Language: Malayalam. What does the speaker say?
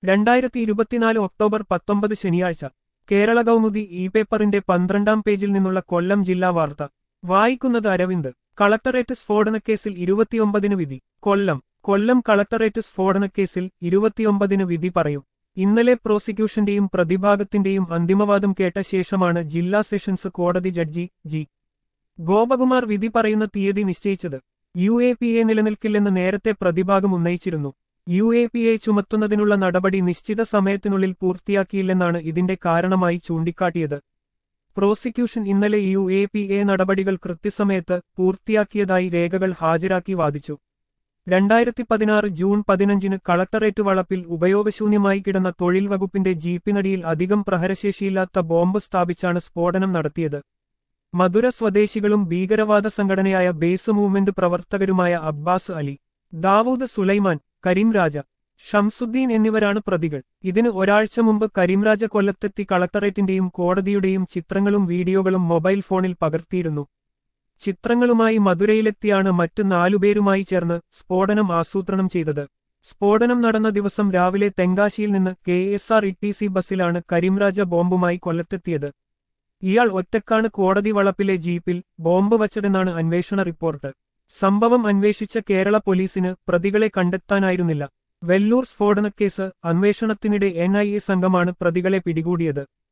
രണ്ടായിരത്തി ഇരുപത്തിനാല് ഒക്ടോബർ പത്തൊമ്പത് ശനിയാഴ്ച കേരള കൗമുദി ഇ പേപ്പറിന്റെ പന്ത്രണ്ടാം പേജിൽ നിന്നുള്ള കൊല്ലം ജില്ലാ വാർത്ത വായിക്കുന്നത് അരവിന്ദ് കളക്ടറേറ്റ് സ്ഫോടനക്കേസിൽ ഇരുപത്തിയൊമ്പതിന് വിധി കൊല്ലം കൊല്ലം കളക്ടറേറ്റ് സ്ഫോടനക്കേസിൽ ഇരുപത്തിയൊമ്പതിന് വിധി പറയും ഇന്നലെ പ്രോസിക്യൂഷന്റെയും പ്രതിഭാഗത്തിന്റെയും അന്തിമവാദം കേട്ട ശേഷമാണ് ജില്ലാ സെഷൻസ് കോടതി ജഡ്ജി ജി ഗോപകുമാർ വിധി പറയുന്ന തീയതി നിശ്ചയിച്ചത് യു എ പി എ നിലനിൽക്കില്ലെന്ന് നേരത്തെ പ്രതിഭാഗം ഉന്നയിച്ചിരുന്നു യു എ പി എ ചുമത്തുന്നതിനുള്ള നടപടി നിശ്ചിത സമയത്തിനുള്ളിൽ പൂർത്തിയാക്കിയില്ലെന്നാണ് ഇതിന്റെ കാരണമായി ചൂണ്ടിക്കാട്ടിയത് പ്രോസിക്യൂഷൻ ഇന്നലെ യു എ പി എ നടപടികൾ കൃത്യസമയത്ത് പൂർത്തിയാക്കിയതായി രേഖകൾ ഹാജരാക്കി വാദിച്ചു രണ്ടായിരത്തി പതിനാറ് ജൂൺ പതിനഞ്ചിന് കളക്ടറേറ്റ് വളപ്പിൽ ഉപയോഗശൂന്യമായി കിടന്ന തൊഴിൽ വകുപ്പിന്റെ ജീപ്പിനടിയിൽ അധികം പ്രഹരശേഷിയില്ലാത്ത ബോംബ് സ്ഥാപിച്ചാണ് സ്ഫോടനം നടത്തിയത് മധുര സ്വദേശികളും ഭീകരവാദ സംഘടനയായ ബേസ് മൂവ്മെന്റ് പ്രവർത്തകരുമായ അബ്ബാസ് അലി ദാവൂദ് സുലൈമാൻ കരീംരാജ ഷംസുദ്ദീൻ എന്നിവരാണ് പ്രതികൾ ഇതിന് ഒരാഴ്ച മുമ്പ് കരീംരാജ കൊല്ലത്തെത്തി കളക്ടറേറ്റിന്റെയും കോടതിയുടെയും ചിത്രങ്ങളും വീഡിയോകളും മൊബൈൽ ഫോണിൽ പകർത്തിയിരുന്നു ചിത്രങ്ങളുമായി മധുരയിലെത്തിയാണ് മറ്റ് നാലുപേരുമായി ചേർന്ന് സ്ഫോടനം ആസൂത്രണം ചെയ്തത് സ്ഫോടനം നടന്ന ദിവസം രാവിലെ തെങ്കാശിയിൽ നിന്ന് K S R T C സി ബസ്സിലാണ് കരീംരാജ ബോംബുമായി കൊല്ലത്തെത്തിയത് ഇയാൾ ഒറ്റക്കാണ് കോടതി വളപ്പിലെ ജീപ്പിൽ ബോംബ് വച്ചതെന്നാണ് അന്വേഷണ റിപ്പോർട്ട് സംഭവം അന്വേഷിച്ച കേരള പോലീസിന് പ്രതികളെ കണ്ടെത്താനായിരുന്നില്ല വെല്ലൂർ സ്ഫോടനക്കേസ് അന്വേഷണത്തിനിടെ എൻ ഐ എ സംഘമാണ് പ്രതികളെ പിടികൂടിയത്